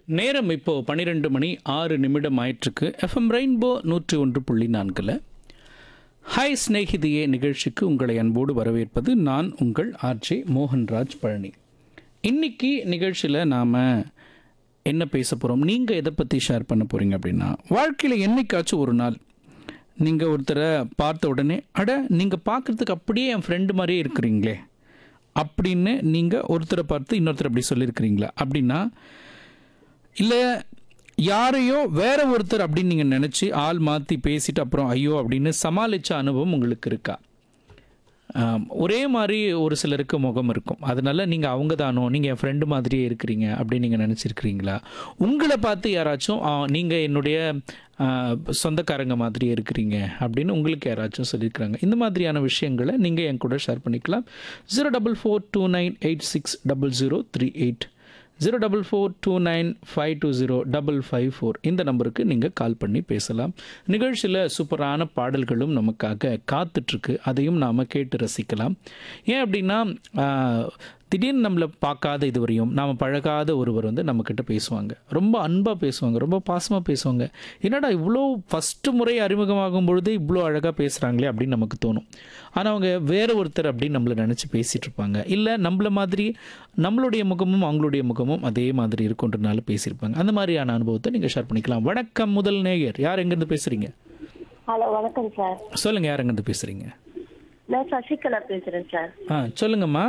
நேரம் இப்போ பன்னிரெண்டு மணி ஆறு நிமிடம் ஆயிற்றுக்கு எஃப்எம் ரெயின்போ நூற்றி ஒன்று புள்ளி நான்கில் ஹாய் ஸ்நேகிதியே நிகழ்ச்சிக்கு உங்களை அன்போடு வரவேற்பது நான் உங்கள் ஆர்ஜே மோகன்ராஜ் பழனி இன்னைக்கு நிகழ்ச்சியில் நாம் என்ன பேச போகிறோம் நீங்கள் எதை பற்றி ஷேர் பண்ண போகிறீங்க அப்படின்னா வாழ்க்கையில் என்னைக்காச்சும் ஒரு நாள் நீங்கள் ஒருத்தரை பார்த்த உடனே அட நீங்கள் பார்க்குறதுக்கு அப்படியே என் ஃப்ரெண்டு மாதிரியே இருக்கிறீங்களே அப்படின்னு நீங்கள் ஒருத்தரை பார்த்து இன்னொருத்தர் அப்படி சொல்லியிருக்கிறீங்களா அப்படின்னா இல்லை யாரையோ வேற ஒருத்தர் அப்படின்னு நீங்கள் நினச்சி ஆள் மாற்றி பேசிட்டு அப்புறம் ஐயோ அப்படின்னு சமாளித்த அனுபவம் உங்களுக்கு இருக்கா ஆம், ஒரே மாதிரி ஒரு சிலருக்கு முகம் இருக்கும் அதனால நீங்கள் அவங்க தானோ நீங்கள் என் ஃப்ரெண்டு மாதிரியே இருக்கிறீங்க அப்படின்னு நீங்கள் நினச்சிருக்கிறீங்களா உங்களை பார்த்து யாராச்சும் நீங்கள் என்னுடைய ஆ, சொந்தக்காரங்க மாதிரியே இருக்கிறீங்க அப்படின்னு உங்களுக்கு யாராச்சும் சொல்லியிருக்கிறாங்க இந்த மாதிரியான விஷயங்களை நீங்கள் என் கூட ஷேர் பண்ணிக்கலாம் zero double four two nine eight six double zero three eight zero double four two nine five two zero double five four இந்த நம்பருக்கு நீங்கள் கால் பண்ணி பேசலாம் நிகழ்ச்சியில் சூப்பரான பாடல்களும் நமக்காக காத்துட்ருக்கு அதையும் நாம் கேட்டு ரசிக்கலாம் ஏன் அப்படின்னா ஆஹ், திடீர்னு நம்மளை பார்க்காத இதுவரையும் நாம் பழகாத ஒருவர் வந்து நம்மக்கிட்ட பேசுவாங்க ரொம்ப அன்பாக பேசுவாங்க ரொம்ப பாசமாக பேசுவாங்க என்னடா இவ்வளோ ஃபஸ்ட்டு முறை அறிமுகமாகும் பொழுதே இவ்வளோ அழகாக பேசுகிறாங்களே அப்படின்னு நமக்கு தோணும் ஆனால் அவங்க வேற ஒருத்தர் அப்படின்னு நம்மளை நினச்சி பேசிகிட்டு இருப்பாங்க இல்லை நம்மள மாதிரி நம்மளுடைய முகமும் அவங்களுடைய முகமும் அதே மாதிரி இருக்குன்றனால பேசியிருப்பாங்க அந்த மாதிரியான அனுபவத்தை நீங்கள் ஷேர் பண்ணிக்கலாம் வணக்கம் முதல் நேயர் யார் எங்கேருந்து பேசுகிறீங்க ஹலோ வணக்கம் சார் சொல்லுங்கள் யார் எங்கேருந்து பேசுகிறீங்க நான் சசிகலா பேசுறேன் சார் ஆ சொல்லுங்கம்மா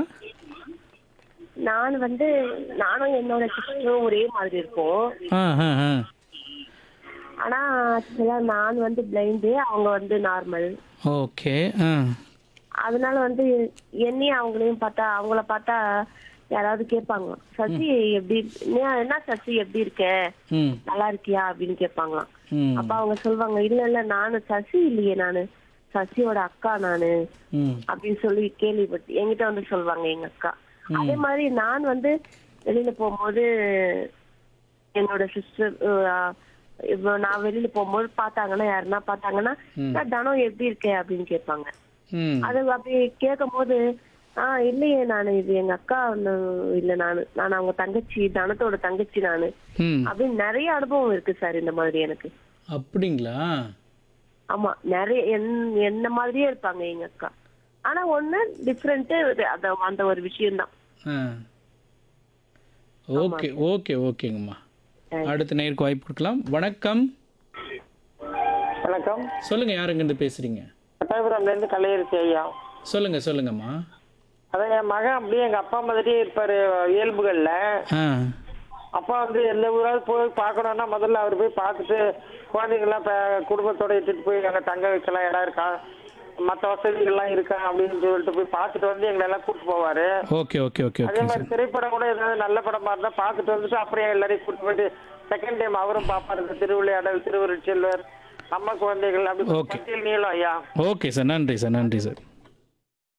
நான் வந்து நானும் என்னோட சிஸ்டரும் ஒரே மாதிரி இருக்கோம் ஆ ஆ ஆ ஆனா ஆக்சுவலா நான் வந்து பிளைண்டு அவங்க வந்து நார்மல் ஓகே ஆ அதனால வந்து என்னையும் அவங்களையும் பார்த்தா அவங்கள பார்த்தா யாராவது கேட்பாங்க சசி எப்படி நீ என்ன சசி எப்படி இருக்க ம் நல்லா இருக்கியா அப்படின்னு கேட்பாங்களாம் ம் அப்ப அவங்க சொல்லுவாங்க இல்ல இல்ல நானு சசி இல்லையே நானு சசியோட அக்கா நானு ம் அப்படின்னு சொல்லி கேள்விப்பட்டு என்கிட்ட வந்து சொல்லுவாங்க எங்க அக்கா அதே மாதிரி நான் வந்து வெளியில போகும்போது என்னோட சிஸ்டர் இப்போ நான் வெளியில போகும்போது பார்த்தாங்கன்னா யாருன்னா பார்த்தாங்கன்னா "நான் தனம் எப்படி இருக்கே அப்படின்னு கேட்பாங்க ம் அது அப்படி கேட்கும் போது ஆஹ் இல்லையே நானு இது எங்க அக்கா ஒண்ணு- இல்ல நானு நான் அவங்க தங்கச்சி தனத்தோட தங்கச்சி நானு ம் அப்படின்னு நிறைய அனுபவம் இருக்கு சார் இந்த மாதிரி எனக்கு அப்படிங்களா ஆமா நிறைய என்- என்ன மாதிரியே இருப்பாங்க எங்க அக்கா ஆனா ஒண்ணு டிஃப்ரெண்ட் அந்த அந்த ஒரு விஷயம் தான் ஆ ஓகே ஓகே ஓகேங்கம்மா அடுத்த நேருக்கு வாய்ப்பு கொடுக்கலாம் வணக்கம் வணக்கம் சொல்லுங்க யார் எங்கேருந்து பேசுறீங்க பட்டாபுரம்ல இருந்து கலையரசி ஐயா சொல்லுங்க சொல்லுங்கம்மா அதான் என் மகன் அப்படியே எங்க அப்பா மாதிரியே இருப்பாரு இயல்புகள்ல ஆ அப்பா வந்து எந்த ஊராவது போய் பார்க்கணும்னா முதல்ல அவர் போய் பார்த்துட்டு குழந்தைங்களாம் இப்போ குடும்பத்தோட இட்டுட்டு போய் அங்கே தங்க வைக்கலாம் இடம் இருக்கா மற்ற வசதிகள்லாம் இருக்கா அப்படின்னு சொல்லிட்டு போய் பார்த்துட்டு வந்து எங்களை எல்லாம் கூப்பிட்டு போவாரு ஓகே ஓகே ஓகே அதே ஓகே மாதிரி திரைப்படம் கூட ஏதாவது நல்ல படமா இருந்தா பார்த்துட்டு வந்துட்டு அப்புறம் எல்லாரையும் கூப்பிட்டு போயிட்டு செகண்ட் டைம் அவரும் பார்ப்பாரு இந்த திருவிளையாடல் திருவருட்செல்வர் நம்ம குழந்தைகள் அப்படி Okay. பட்டியல் நீளம் ஐயா ஓகே சார் நன்றி சார் நன்றி சார்